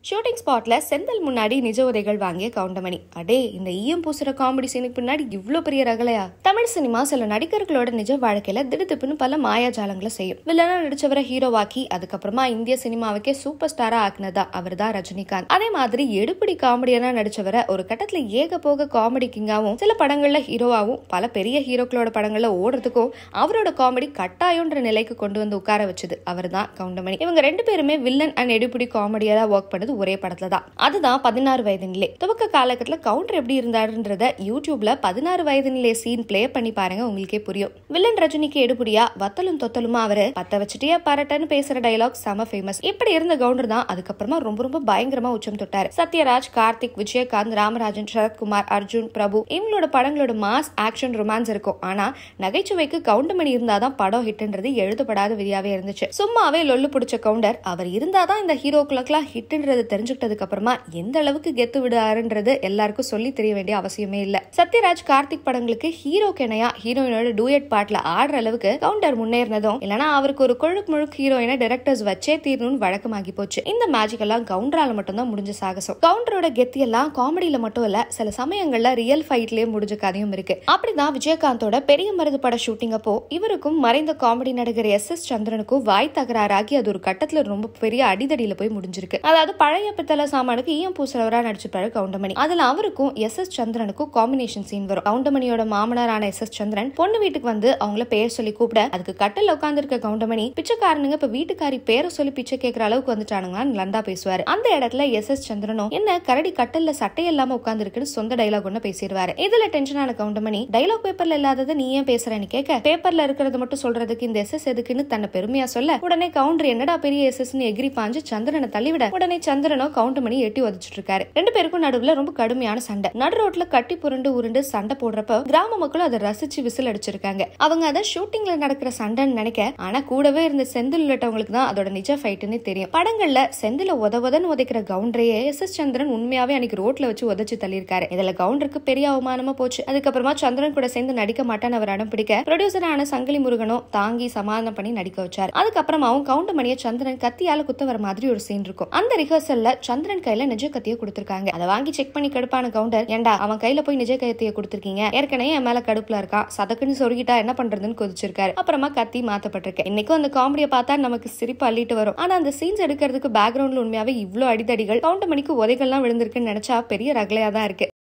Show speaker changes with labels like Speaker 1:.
Speaker 1: shooting ஸ்பாட்ல செந்தில் முன்னாடி நிஜ உதைகள் வாங்கிய கவுண்டமணி அடே இந்த ஈயம் பூசுற காமெடி சீனுக்கு பின்னாடி இவ்ளோ பெரிய ரகலையா தமிழ் சினிமா சில நடிகர்களோட நிஜ வாழ்க்கையில திடுதிப்புன்னு பல மாயாஜாலங்களை செய்யும் வில்லனா நடிச்சவரை ஹீரோவாக்கி அதுக்கப்புறமா இந்திய சினிமாவுக்கே சூப்பர் ஸ்டாரா ஆக்குனதா அவர் தான் ரஜினிகாந்த் அதே மாதிரி எடுபடி காமெடியனா நடிச்சவரை ஒரு கட்டத்துல ஏக போக காமெடி கிங்காவும் சில படங்கள்ல ஹீரோவாவும் பல பெரிய ஹீரோக்களோட படங்கள்ல ஓடுறதுக்கும் அவரோட காமெடி கட்டாயம்ன்ற நிலைக்கு கொண்டு வந்து உட்கார வச்சது அவர் தான் கவுண்டமணி இவங்க ரெண்டு பேருமே வில்லன் அண்ட் எடுபடி காமெடியா ஒர்க் பண்ணது ஒரே படத்துல தான் அதுதான் பதினாறு வயது நிலை துவக்க காலகட்டத்தில் கவுண்டர் எப்படி இருந்தாருன்றத யூடியூப்ல பதினாறு வயது நிலை சீன் ப்ளே பண்ணி பாருங்க உங்களுக்கே புரியும் வில்லன் ரஜினிக்கு எடுபடியா வத்தலும் தொத்தலுமா அவரு பத்த வச்சுட்டே பரட்டன்னு பேசுற டைலாக் செம ஃபேமஸ் இப்படி இருந்த கவுண்டர் தான் அதுக்கப்புறமா ரொம்ப ரொம்ப பயங்கரமா உச்சம் தொட்டாரு சத்யராஜ் கார்த்திக் விஜயகாந்த் ராமராஜன் சரத்குமார் அர்ஜுன் பிரபு இவங்களோட படங்களோட மாஸ் ஆக்ஷன் ரொமான்ஸ் இருக்கும் ஆனா நகைச்சுவைக்கு கவுண்டமணி இருந்தாதான் படம் ஹிட்ன்றது எழுதப்படாத விதியாவே இருந்துச்சு சும்மாவே லொல்லு பிடிச்ச கவுண்டர் அவர் இருந்தாதான் இந்த ஹீரோக்களுக்கெல்லாம் ஹிட்ன்றது தெரிஞ்சுக்கிட்டதுக்கு அப்புறமா எந்த அளவுக்கு கெத்து விடாருன்றது எல்லாருக்கும் சொல்லி தெரிய வேண்டிய அவசியமே இல்ல சத்யராஜ் கார்த்திக் படங்களுக்கு ஹீரோ கெனையா ஹீரோயினோட டூயட் பாட்ல ஆடுற அளவுக்கு கவுண்டர் முன்னேறினதும் இல்லனா அவருக்கு ஒரு கொழுக்கு முழுக்கு ஹீரோயினை டைரக்டர்ஸ் வச்சே தீரணும்னு வழக்கமாகி போச்சு இந்த மேஜிக் எல்லாம் கவுண்டரால மட்டும்தான் முடிஞ்ச சாகசம் கவுண்டரோட கெத்தி எல்லாம் காமெடியில மட்டும் இல்ல சில சமயங்கள்ல ரியல் ஃபைட்லயே முடிஞ்ச கதையும் இருக்கு அப்படிதான் விஜயகாந்தோட பெரிய மருது பட ஷூட்டிங் அப்போ இவருக்கும் மறைந்த காமெடி நடிகர் எஸ் எஸ் சந்திரனுக்கும் வாய் தகராறாகி அது ஒரு கட்டத்துல ரொம்ப பெரிய அடிதடியில போய் முடிஞ்சிருக்கு அதாவது பழைய பித்தளை சாமானுக்கு ஈயம் பூசுறவரா நடிச்சிருப்பாரு கவுண்டமணி அதுல அவருக்கும் எஸ் எஸ் சந்திரனுக்கும் காம்பினேஷன் சீன் வரும் கவுண்டமணியோட மாமனாரான எஸ் எஸ் சந்திரன் பொண்ணு வீட்டுக்கு வந்து அவங்கள பேர் சொல்லி கூப்பிட அதுக்கு கட்டில் உட்காந்துருக்க கவுண்டமணி பிச்சைக்காரனுங்க இப்ப வீட்டுக்காரி பேரை சொல்லி பிச்சை கேட்கற அளவுக்கு வந்துட்டானுங்களான்னு லந்தா பேசுவாரு அந்த இடத்துல எஸ் எஸ் சந்திரனும் என்ன கரடி கட்டல்ல சட்டை இல்லாம உட்காந்துருக்குன்னு சொந்த டைலாக் ஒண்ணு பேசிடுவாரு இதுல டென்ஷனான கவுண்டமணி டைலாக் பேப்பர்ல இல்லாததை நீ ஏன் பேசுறேன்னு கேட்க பேப்பர்ல இருக்கிறது மட்டும் சொல்றதுக்கு இந்த எஸ் எஸ் எதுக்குன்னு தன்னை பெருமையா சொல்ல உடனே கவுண்டர் என்னடா பெரிய எஸ் எஸ் எகிரி பாஞ்சு சந்திரனை தள்ளிவிட உடனே சந்திரனோ கவுண்டமணி எட்டி உதச்சிட்டு இருக்காரு ரெண்டு பேருக்கும் நடுவுல ரொம்ப கடுமையான சண்டை நடு ரோட்ல கட்டி புரண்டு உருண்டு சண்டை போடுறப்ப கிராம மக்களும் அதை ரசிச்சு விசில் அடிச்சிருக்காங்க அவங்க அதை ஷூட்டிங்ல நடக்கிற சண்டைன்னு நினைக்க ஆனா கூடவே இருந்த செந்தில் உள்ளவங்களுக்கு தான் அதோட நிஜ ஃபைட்டுன்னு தெரியும் படங்கள்ல செந்தில உத உதன்னு உதைக்கிற கவுண்டரையே எஸ் எஸ் சந்திரன் உண்மையாவே அன்னைக்கு ரோட்ல வச்சு உதச்சு தள்ளியிருக்காரு இதுல கவுண்டருக்கு பெரிய அவமானமா போச்சு அதுக்கப்புறமா சந்திரன் கூட சேர்ந்து நடிக்க மாட்டான்னு அவர் அடம் பிடிக்க ப்ரொடியூசரான சங்கிலி முருகனும் தாங்கி சமாதானம் பண்ணி நடிக்க வச்சாரு அதுக்கப்புறமாவும் கவுண்டமணியை சந்திரன் கத்தியால குத்த வர மாதிரி ஒரு சீன் இருக்கும் அந்த ரிஹர்சல்ல சந்திரன் கையில நிஜ கத்தியை கொடுத்திருக்காங்க அதை வாங்கி செக் பண்ணி கடுப்பான கவுண்டர் ஏண்டா அவன் கையில போய் நிஜ கத்தியை கொடுத்திருக்கீங்க ஏற்கனவே என் மேல கடுப்புல இருக்கான் சதக்குன்னு சொருகிட்டா என்ன பண்றதுன்னு கொதிச்சிருக்காரு அப்புறமா கத்தி மாத்தப்பட்டிருக்கு இன்னைக்கும் அந்த காமெடியை பார்த்தா நமக்கு சிரிப்பு அள்ளிட்டு வரும் ஆனா அந்த சீன்ஸ் எடுக்கிறதுக்கு பேக்ரவுண்ட்ல உண்மையாவே இவ்ளோ அடிதடிகள் கவுண்டமணிக்கு உதைகள்லாம் விழுந்திருக்குன்னு நினைச்சா பெரிய ரகலையா தான் இருக்கு